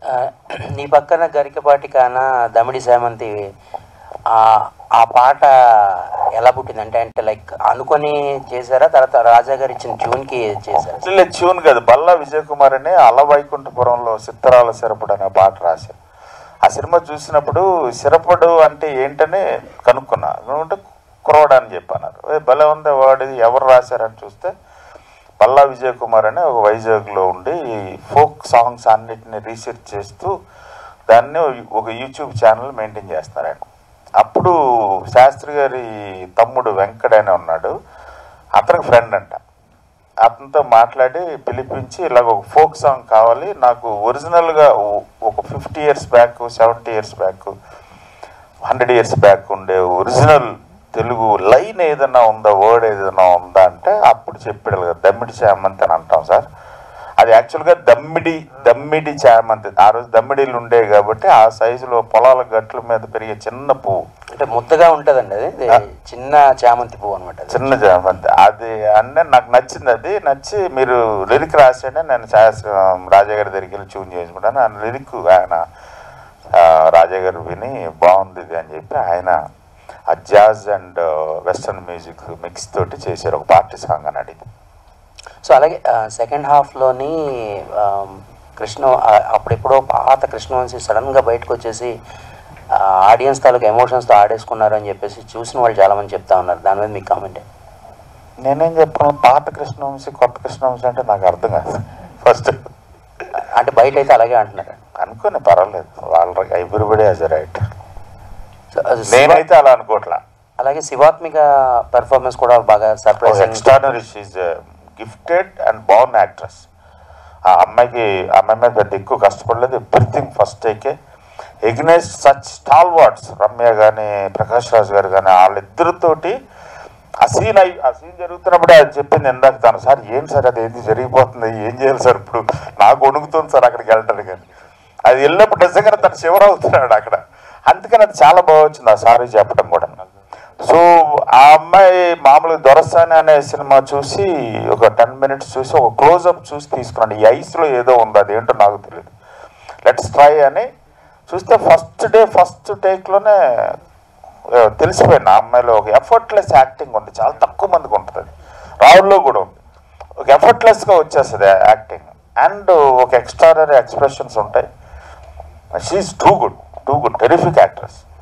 ఆ, నీ పక్కన గరికపాటి కాన దమిడి సేమంతి ఆ ఆ పాట ఎలా పుట్టింది అంటే అంటే లైక్ అనుకొని చేశారా తర్వాత రాజా గారు ఇచ్చిన ట్యూన్కి చేశారా లేదు ట్యూన్ కాదు బల్లా విజయ్ కుమార్ అని అలవైకుంఠపురంలో సిత్తరాల సిరపుడు అనే పాట రాశారు ఆ సినిమా చూసినప్పుడు సిరపుడు అంటే ఏంటని కనుక్కున్నా అంటే కురవడా అని చెప్పాను ఏ భలే ఉంది వాడు ఇది ఎవరు రాశారని చూస్తే బల్లా విజయ్ కుమార్ అని ఒక వైజాగ్లో ఉండి ఫోక్ సాంగ్స్ అన్నిటిని రీసెర్చ్ చేస్తూ దాన్ని ఒక యూట్యూబ్ ఛానల్ మెయింటైన్ చేస్తున్నారు ఆయన అప్పుడు శాస్త్రి గారి తమ్ముడు వెంకట్ అని ఉన్నాడు అతనికి ఫ్రెండ్ అంట అతనితో మాట్లాడి పిలిపించి ఇలాగ ఒక ఫోక్ సాంగ్ కావాలి నాకు ఒరిజినల్గా ఒక fifty years back seventy years back hundred years back ఉండే ఒరిజినల్ తెలుగు లైన్ ఏదైనా ఉందా వర్డ్ ఏదైనా ఉందా అంటే అప్పుడు చెప్పాడు కదా దమ్మిడి చామంతి అని అంటాం సార్ అది యాక్చువల్గా దమ్మిడి దమ్మిడి చామంతి ఆ రోజు దమ్మిడిలు ఉండేవి కాబట్టి ఆ సైజులో పొలాల గట్ల మీద పెరిగే చిన్న పువ్వు అంటే ముద్దగా ఉంటుందండి అది ఇది చిన్న చామంతి పువ్వు అనమాట చిన్న చామంతి అది అంటే నాకు నచ్చింది అది నచ్చి మీరు లిరిక్ రాసాడే నేను శాస్త్ర రాజా గారి దగ్గరికి వెళ్ళి ట్యూన్ చేసుకుంటాను ఆ లిరిక్ ఆయన ఆ, రాజా గారు విని బాగుంది ఇది అని చెప్పి ఆయన ఆ jazz and western music mix తోటి చేశారు ఒక పార్టీ సాంగ్ అని అడిగి సో అలాగే సెకండ్ హాఫ్లోని కృష్ణ ఆ, అప్పుడెప్పుడో పాత కృష్ణవంశీ సడన్గా బయటకు వచ్చేసి ఆడియన్స్ తాలూకు ఎమోషన్స్తో ఆడేసుకున్నారు అని చెప్పేసి చూసిన వాళ్ళు చాలామంది చెప్తా ఉన్నారు దాని మీద మీకు కామెంట్ నేనేం చెప్పాను పాత కృష్ణవంశీ కొత్త కృష్ణవంశీ అంటే నాకు అర్థం కాదు ఫస్ట్ అంటే బయట అయితే అలాగే అంటున్నారు అనుకోని పర్వాలేదు వాళ్ళ ఎవ్రీబడి యాజ్ రైట్ సో, అది శివ- నేనైతే అలా అనుకోవట్లా అలాగే శివాత్మిక పెర్ఫార్మెన్స్ కూడా బాగా surprise extraordinary she's gifted and born actress ఆ అమ్మాయికి ఆ అమ్మాయి మీద పెద్ద ఎక్కువ కష్టపడలేదు everything first take against such stalwarts Ramya కానీ ప్రకాష్ రాజ్ గారు కానీ వాళ్ళిద్దరితోటి ఆ సీన్ అయి ఆ సీన్ జరుగుతున్నప్పుడే అది చెప్పింది ఇందాక తను సార్ ఏం సార్ అది ఏంది జరిగిపోతుంది ఏం చేయాలి సార్ ఇప్పుడు నాకు వణుకుతుంది సార్ అక్కడికి వెళ్ళటానికి కానీ అది వెళ్ళినప్పుడు నిజంగానే తను శివర్ అవుతున్నాడు అక్కడ అందుకని అది చాలా బాగా వచ్చింది ఆ సారీ చెప్పడం కూడా సో ఆ అమ్మాయి మామూలుగా దొరసాని అనే సినిమా చూసి ఒక టెన్ మినిట్స్ చూసి ఒక క్లోజ్అప్ చూసి తీసుకున్నాడు ఈ ఐస్లో ఏదో ఉంది అదేంటో నాకు తెలియదు లెట్స్ ట్రై అని చూస్తే ఫస్ట్ డే ఫస్ట్ టేక్లోనే తెలిసిపోయింది ఆ అమ్మాయిలో ఒక ఎఫర్ట్లెస్ యాక్టింగ్ ఉంది చాలా తక్కువ మందికి ఉంటుంది అది రావుల్లో కూడా ఉంది ఒక ఎఫర్ట్లెస్గా వచ్చేస్తుంది యాక్టింగ్ అండ్ ఒక ఎక్స్ట్రాడనరీ ఎక్స్ప్రెషన్స్ ఉంటాయి she too good too good terrific actress